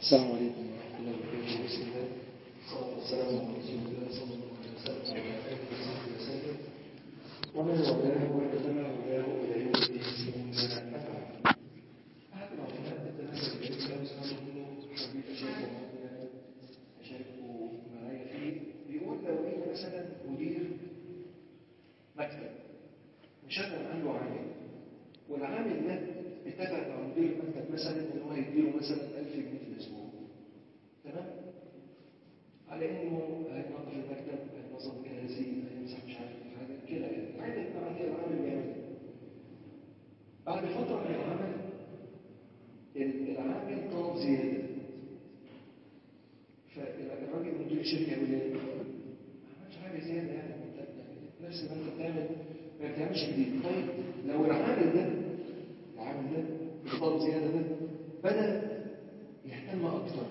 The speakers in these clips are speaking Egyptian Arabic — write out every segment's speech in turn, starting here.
السلام عليكم ورحمة الله وبركاته بسم الله والصلاة والسلام على رسول الله صلى الله عليه وسلم وعلى آله وصحبه وسلم ومن والاه واتبع هداه إلى يوم الدين ثم أما بعد أحد العلماء التناسب الإسلام سبحانه حبيب شيخ ومعنا شاركوا معايا فيه بيقول لو إيه مثلا مدير مكتب وشغل عنده عامل والعامل ده اتفق مع مدير المكتب مثلا ان هو يديله مثلا 1000 جنيه في الاسبوع تمام على انه هينظف المكتب هينظم كراسي هيمسح مش عارف حاجه كده يعني عادة مع كده العامل بيعمل بعد فتره من العمل العامل طلب زياده فالراجل مدير الشركه يقول ايه؟ ما عملش حاجه زياده يعني نفس ما انت بتعمل ما بتعملش جديد طيب لو العامل ده العامل ده بطلب زياده ده بدا يهتم اكتر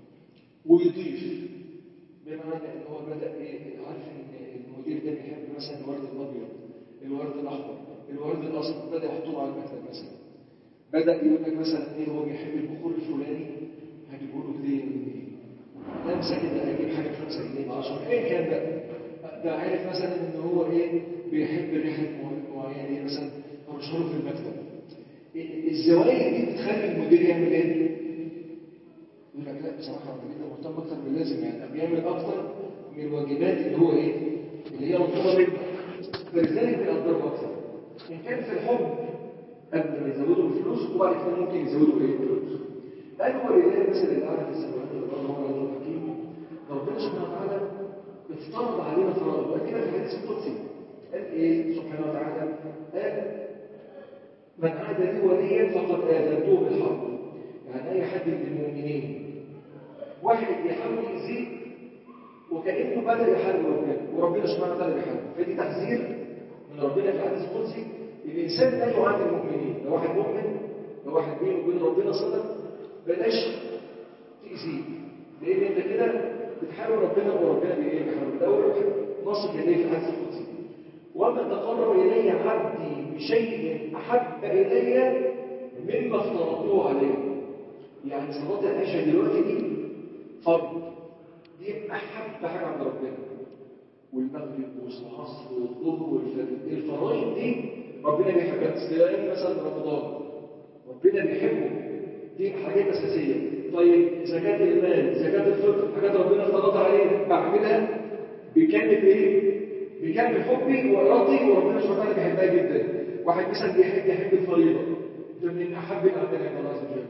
ويضيف بمعنى ان هو بدا ايه عارف ان المدير ده بيحب مثلا الورد الابيض الورد الاحمر الورد الاصفر بدا يحطه على المكتب مثلا بدا يقول لك مثلا ايه هو بيحب البخور الفلاني هجيبه له هديه من دي لمسه كده هجيب حاجه 5 جنيه ب 10 ايه كان بقى ده عارف مثلا ان هو ايه بيحب ريحه معينه ايه مثلا ارشها له في المكتب الزوايا دي بتخلي المدير يعمل ايه؟ يقول لك لا بصراحه الراجل ده مهتم اكتر من اللازم يعني بيعمل اكتر من الواجبات اللي هو ايه؟ اللي هي مطلوبه منه فلذلك بيقدره اكتر ان كان في الحب قبل ما يزودوا الفلوس وبعد كده ممكن يزودوا ايه الفلوس قالوا ولله المثل الاعلى في السماوات والارض هو العزيز الحكيم ربنا سبحانه وتعالى افترض علينا فرائض وقال كده في الحديث القدسي قال ايه سبحانه وتعالى قال من عاد لي وليا فقد آذنته بالحرب يعني أي حد من المؤمنين واحد يحاول يزيد وكأنه بدأ يحارب ربنا وربنا سبحانه وتعالى بيحارب فدي تحذير من ربنا في الحديث القدسي الإنسان لا يعادي المؤمنين لو واحد مؤمن لو واحد بينه وبين ربنا صدق بلاش تأذيه لأن أنت كده بتحارب ربنا وربنا بإيه بيحارب ده أول نص إليه في الحديث القدسي وما تقرب إلي عبدي بشيء أحب إلي مما افترضته عليه يعني صلاة العشاء دلوقتي دي فرض دي أحب حاجة عند ربنا والمغرب والعصر والظهر والفجر الفرائض دي ربنا بيحبها تلاقي مثلا رمضان ربنا بيحبه دي حاجات أساسية طيب زكاة المال زكاة الفطر حاجات ربنا افترضها علينا بعملها بكامل ايه؟ بكامل حبي وإرادتي وربنا سبحانه وتعالى بيحبها جدا واحد مثلا بيحب يحب الفريضة ده من أحب الأعمال عند الله عز وجل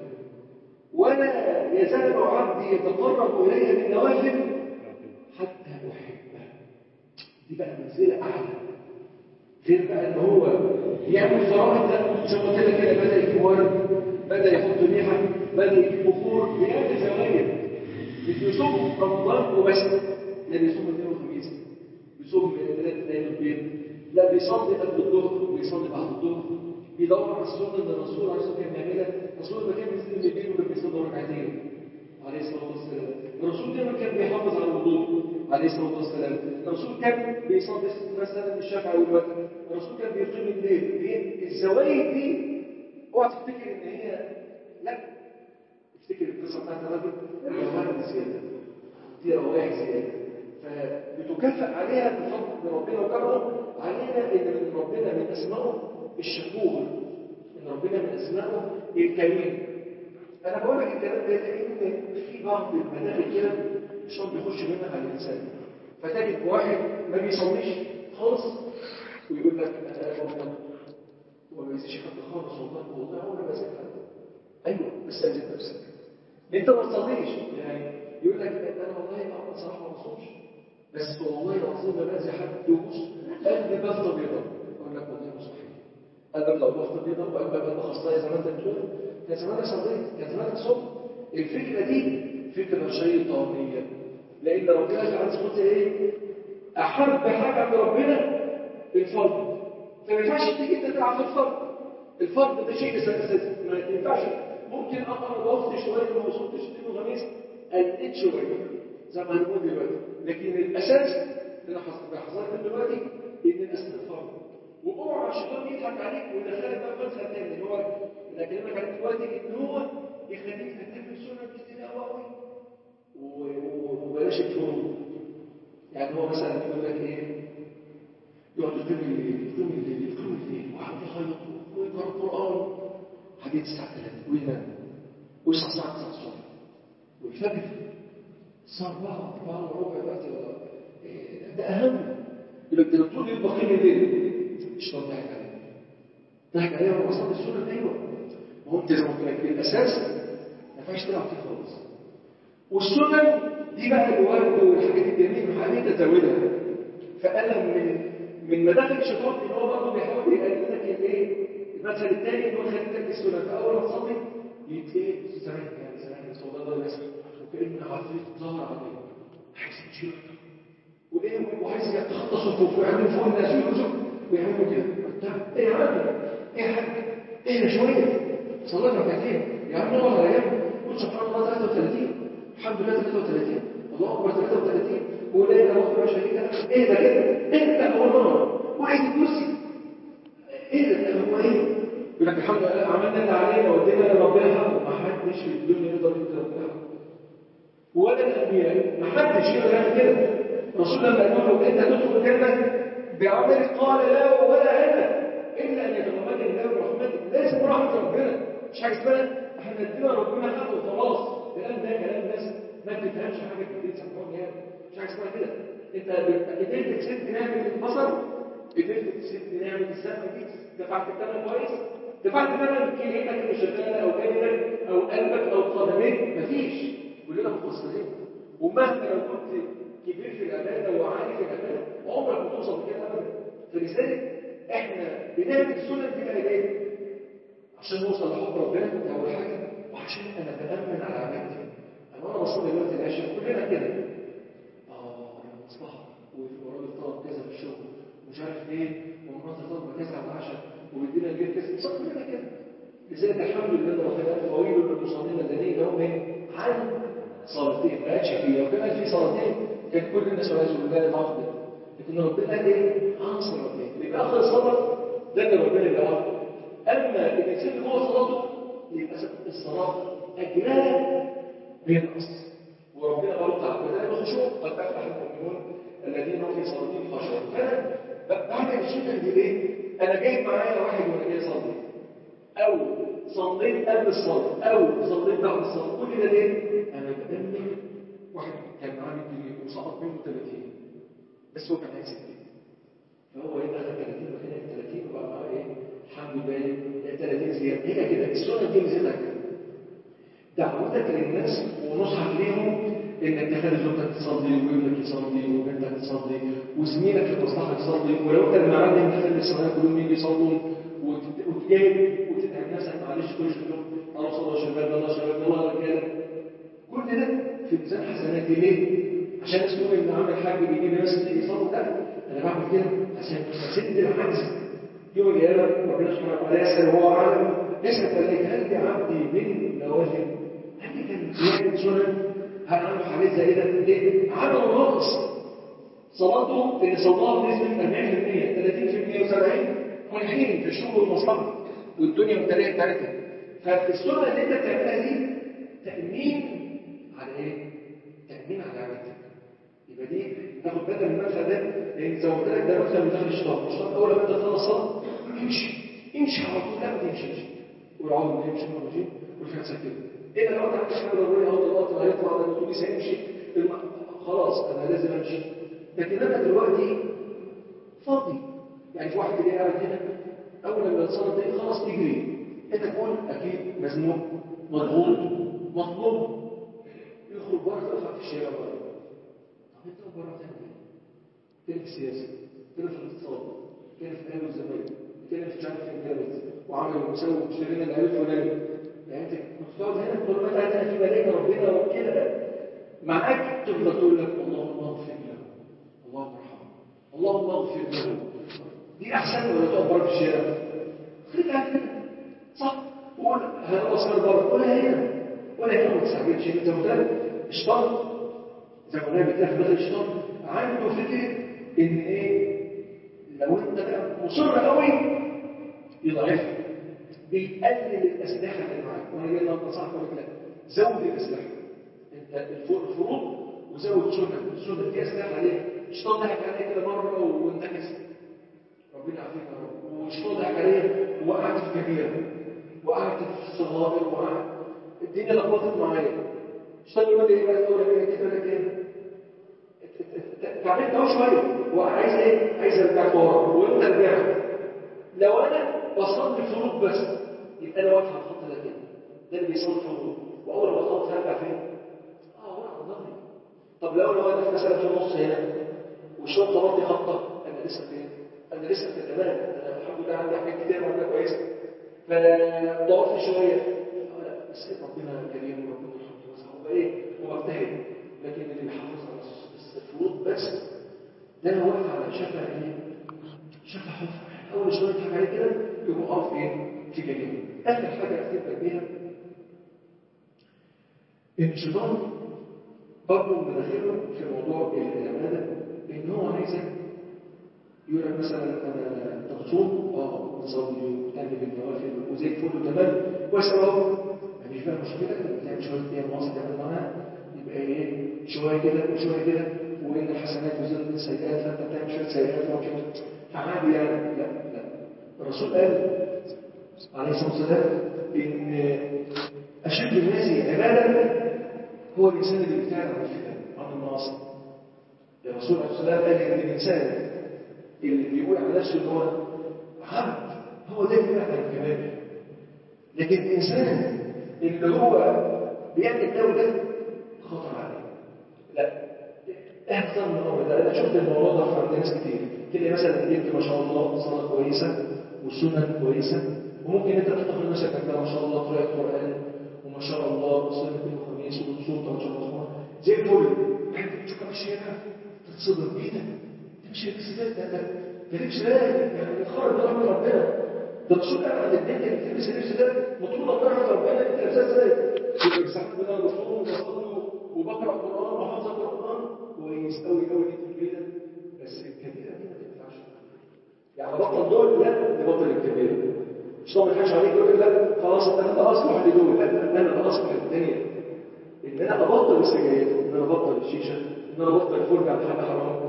ولا يزال عبدي يتقرب إلي بالنوافل حتى أحبه دي بقى منزلة أعلى غير بقى إن هو يعمل فرائض لا زي ما قلت كده بدأ يجيب ورد بدأ يحط ريحة بدأ يجيب بخور بيعمل زوايا مش بيصوم رمضان وبس لا بيصوم الاثنين والخميس بيصوم ثلاث ايام البيت لا بيصلي قبل الظهر وبيصلي بعد الظهر بيدور على السنه اللي الرسول عليه الصلاه والسلام كان بيعملها الرسول ما كان بيصلي بالليل وكان بيصلي ركعتين عليه الصلاه والسلام الرسول دايما كان بيحافظ على الوضوء عليه الصلاه والسلام الرسول كان بيصلي مثلا الشفع والوتر الرسول كان بيقيم الليل الزوايد دي اوعى تفتكر ان هي لا افتكر القصه بتاعت الراجل الروائح زياده دي روائح زياده فبتكافئ عليها بفضل ربنا وكرمه علينا ان من ربنا من اسمائه الشكور ان ربنا من اسمائه الكريم انا بقول لك الكلام ده لان في بعض المداخل كده الشيطان بيخش منها على الانسان فتجد واحد ما بيصليش خالص ويقول لك انا ربنا هو ما بيسيش حد خالص والله والله هو انا بسيب ايوه بس اجد نفسك انت ما تصليش يعني يقول لك انا والله انا صراحه ما بصومش بس والله العظيم ما باذي حد يبص قلبي بفضل بيضاء اقول لك والله مستحيل قلبك لو بفضل بيضاء وقلبك قلب خصائص زي ما انت بتقول كان زمانك صليت كان زمانك صمت الفكره دي فكره شيطانيه لان ربنا في عز وجل ايه احب حاجه عند ربنا الفرض فما ينفعش تيجي انت تلعب في الفرض الفرض ده شيء اساسي ما ينفعش ممكن اقرا وقت شويه ما وصلتش اثنين وخميس قلت شويه زي ما هنقول دلوقتي لكن الاساس اللي حصلت دلوقتي ان الاساس الفرض واوعى الشيطان يضحك عليك ويدخلك بقى في مدخل تاني اللي هو اللي اكلمك عليه دلوقتي ان هو يخليك تهتم بالسنه كتير قوي شيء فروض يعني هو مثلا يقول لك ايه يقعد يقيم الليل يقيم الليل يقيم الليل وقعد يخيط ويقرا القران حاجات الساعه 3 وينام ويصحى الساعه 9 الصبح والفجر الساعه 4 4 وربع بقى إيه ده اهم يقول لك ده طول الليل بقيم الليل الشيطان ضحك عليه ضحك عليه هو وصل السنه ايوه وهو انت زي ما قلت لك الاساس ما ينفعش تلعب فيه خالص والسنن دي بقى الورد والحاجات الجميله والحاجات تزودها فأنا من من مداخل الشيطان ان هو برضه بيحاول يقلل لك الايه المثل الثاني ان هو يخليك تركز السنه فاول ما تصلي يتايه سامحني يعني سامحني صلى الله عليه وسلم وكان عفريت ظهر عليه عايز يشيل وايه وعايز يتخطى صفوف ويعمل فوق الناس ويرزق ويعملوا كده طب ايه يا عم ايه يا حاج ايه شويه صلينا ركعتين يا عم نقعد على جنب قول سبحان الله 33 الحمد لله 33 الله اكبر 33 ولا اله الا الله شريك له ايه ده كده ايه ده هو نار وعايز الكرسي ايه ده هو ايه يقول لك الحمد لله عملنا اللي علينا ودينا لربنا حقه ما حدش في الدنيا يقدر يدي ربنا حقه ولا الانبياء ما حدش يقدر يعمل كده الرسول لما قال له انت تدخل الجنه بعمل قال لا ولا انا الا ان يتغمدني الله برحمته لازم رحمه ربنا مش حاجه اسمها احنا ادينا ربنا حقه وخلاص الكلام ده كلام ناس ما بتفهمش حاجه في الدين سبحانه يعني مش حاجه اسمها كده انت قدرت تسد نعمه البصر قدرت تسد نعمه السمع دي دفعت الثمن كويس دفعت ثمن كليتك اللي شغاله او كلمتك او قلبك او قدميك مفيش كلنا مقصرين ومهما لو كنت كبير في العباده وعالي في العباده عمرك ما توصل لكده ابدا فلذلك احنا بنعمل السنن دي بقى ايه؟ عشان نوصل لحب ربنا دي اول حاجه وعشان انا بامن على عبادتي انا وانا بصلي دلوقتي العشاء كلنا كده اه مصلحه وراجل طلب كذا في الشغل ومش عارف ايه ومراتي طالبه كذا على العشاء وبيدينا الجيل كذا بصلي كلنا كده لذلك الحمد لله ربنا طويل للمصلين الذين هم ايه عن صلاتين ما قالش فيه لو كان في صلاتين كان كل الناس والعياذ بالله تعقد لكن ربنا قال ايه عن صلاتين يبقى اخر الصلاه ده اللي ربنا اللي قال اما اللي بيسيب جوه صلاته يبقى الصلاه اجرها بينقص وربنا برضه تعبدنا الخشوع قد افلح المؤمنون الذين هم في صلاتهم خاشعون فانا بعمل السنه دي ليه؟ انا جاي معايا واحد وانا جاي اصلي او صليت قبل الصلاه او صليت بعد الصلاه كل ده ليه؟ انا بامن واحد كان معاه 100 جنيه وسقط منه 30 بس هو كان عايز 60 فهو ايه دخل 30 مكان 30 وبقى معاه ايه؟ الحمد لله 30 زياده هي كده السنه دي ميزتها كده دعوتك للناس ونصحك ليهم انك تخلي زوجتك تصلي وابنك يصلي وبنتك تصلي وزميلك في المصلحه يصلي ولو انت المعلم تخلي الصلاه كلهم يجي يصلوا وتجاهد وتتعب نفسك معلش كل شويه الله صلى شباب الله شباب الله رجاله كل ده في ميزان حسناتي ليه؟ عشان اسمه ان عامل حاجه بيجيب ناس تيجي يصلوا لا انا بعمل كده عشان اسد العجز يوم القيامه ربنا سبحانه وتعالى يسال وهو اعلم يسال عليك هل لعبدي من نوافل هل كان زياده سنن هل عنده حاجات زي كده ليه؟ عمل ناقص صلاته اللي صلاها بنسبه 40% 30% و70 ملحين في الشغل والمصلحه والدنيا ممتلئه بتاعتها فالسنه اللي انت بتعملها دي تامين على ايه؟ تامين على عبادتك يبقى دي تاخد بالك من المدخل ده لان زي ما قلت لك ده مدخل من داخل الشيطان الشيطان اول ما انت تخلص صلاه امشي امشي على طول لا ما تمشيش والعوض ما يمشي مرتين والفلسفه كده ايه لو انت عندك حاجه ضروريه او القطر هيطلع ده بتقول لي هيمشي خلاص انا لازم امشي لكن انا دلوقتي فاضي يعني في واحد اللي قاعد هنا اول لما يتصرف ده خلاص تجري انت تقول اكيد مزنوق مضغوط مطلوب يخرج بره تقف في الشارع بره طب انت بره تعمل ايه؟ تاني في السياسه تاني في الاقتصاد تاني في اهل الزمان تاني في مش عارف فين جامد وعمل ومسوي واشترينا العيال الفلاني يعني انت كنت تقعد هنا تقول ما انت في ملاك ربنا وكده معاك تفضل تقول لك اللهم اغفر له اللهم ارحمه اللهم اغفر له دي احسن ولا تقعد بره في الشارع خليك قاعد كده صح وقول هذا اصغر بره ولا هنا ولا هنا ما تستعجلش انت مدرب الشيطان زي ما قلنا بتلاقي في الشيطان عنده فكره ان ايه لو انت مصر قوي يضعفك بيقلل الاسلحه اللي معاك وانا جاي النهارده صح ولا لا زود الاسلحه انت الفروض وزود سنه السنه دي اسلام عليه الشيطان ضحك عليه كده مره وانتكس ربنا يعافيك يا رب والشيطان ضحك عليه وقعت في كبيره وقعت في الصغائر وقعت الدنيا لخبطت معايا الشيطان يقول لي ايه بقى تقول لي كده لك ايه تعبت اهو شويه وعايز ايه عايز ارجع ورا وانت رجعت لو انا وصلت الفروض بس يبقى انا واقف على الخط ده كده ده اللي بيصلي الفروض واول ما وصلت هرجع فين اه ورا ظهري طب لو انا واقف مثلا في النص هنا والشوط ضربني خطه انا لسه فين انا لسه في تمام انا الحمد لله عندي حاجات كتير بعملها كويسه فضعفت شويه آه لا بس ربنا كريم وربنا يرحمه واسعه ايه هو اجتهد لكن اللي بيحافظ على الفروض بس ده انا واقف على شفا ايه شفا حفره اول شويه يضحك عليه كده يقوم اقف ايه في جنيه اخر حاجه افتكر بيها ان الشيطان برضه مدخله في موضوع العباده ان هو عايزك يقول لك مثلا انا تصوم اه تصلي وتعمل النوافل وزي الفل وتمام كويس قوي مفيش بقى مشكله انك تعمل شويه ايام مواصل تعمل معاها يبقى ايه شويه كده وشويه كده وان الحسنات وزن السيئات فانت بتعمل شويه سيئات ومش فعادي يعني لا لا الرسول قال عليه الصلاه والسلام ان اشد الناس عباده هو الانسان اللي بيبتعد عن الفتن عن المعاصي الرسول عليه الصلاه والسلام قال ان الانسان اللي بيقول على نفسه ان هو عبد هو ده اللي يبعد عن الكبائر لكن الانسان اللي هو بيعمل ده وده خطر عليه لا احذر من الامر ده انا شفت الموضوع ده في عند ناس كتير تلاقي مثلا البنت ما شاء الله صلاه كويسه والسنن كويسه وممكن انت تفتخر نفسك انت ما شاء الله قراءه قران وما شاء الله صلاه كل خميس وصوت ما شاء الله زي الفل انت بتشوف الشيخه تتصدم ايه ده؟ ده مش لبس ده ده ده لبس ده يعني خرج من رحمه ربنا ده الرسول قال عن البنت اللي بتلبس اللبس ده مطلوبه برحمه ربنا انت لابسها ازاي؟ يبقى بيستحق منها بصوم وبصلي وبقرا قران وحافظ القران كويس قوي قوي دي الكبيره بس الكبيره دي ما تنفعش يعني بطل دول لا نبطل الكبيره مش طبعا يضحكش عليك يقول لا خلاص انا اصلح لدول لا انا اصلح الدنيا ان انا ابطل السجاير ان انا ابطل الشيشه ان انا ابطل الفرجه على حاجه حرام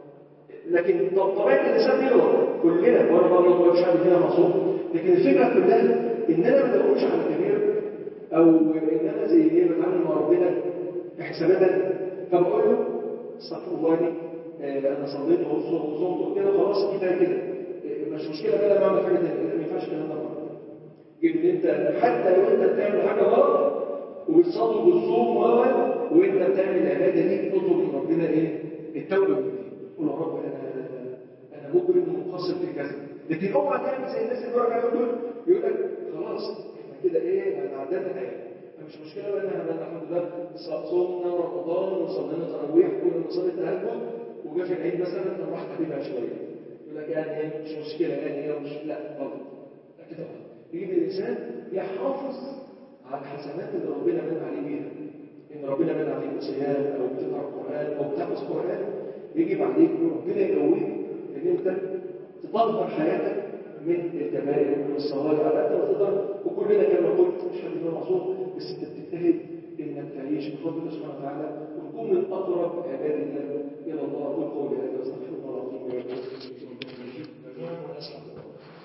لكن طبيعه الانسان يغلط كلنا وانا بغلط ومش حد فينا معصوم لكن الفكره كلها ان انا ما بدورش على الكبير او ان انا زي ايه بتعامل مع ربنا حسابات فبقول له استغفر الله دي انا صليت وصمت وكده خلاص كفايه كده مش مشكله بقى لما اعمل حاجه ثانيه ما ينفعش الكلام ده ان انت حتى لو انت بتعمل حاجه غلط وبتصلي وبتصوم وانت بتعمل العباده دي تطلب من ربنا ايه؟ التوبه منك قول يا رب انا انا مجرم ومقصر في كذا لكن اوعى تعمل زي الناس اللي بيقولوا عليهم دول يقول لك خلاص احنا كده ايه احنا عدينا تاني مش مشكله بقى ان احنا الحمد لله صومنا رمضان وصلينا تراويح كنا بنصلي التهجد وجا في العيد مثلا نروح حبيبها شويه يقول لك يعني ايه مش مشكله يعني ايه مش لا غلط لا كده غلط يجب الانسان يحافظ على الحسنات اللي ربنا من عليه بيها ان ربنا من عليك بصيام او بتقرا قران او بتحفظ قران يجب عليك ربنا يقويك ان انت تطهر حياتك من الكبائر ومن الصغائر على قد ما تقدر وكلنا كما قلت مش حد فينا معصوم بس انت بتجتهد انك تعيش بفضل الله سبحانه وتعالى وتكون من اقرب عباد الله الى الله اقول قولي هذا واستغفر الله العظيم لي ولكم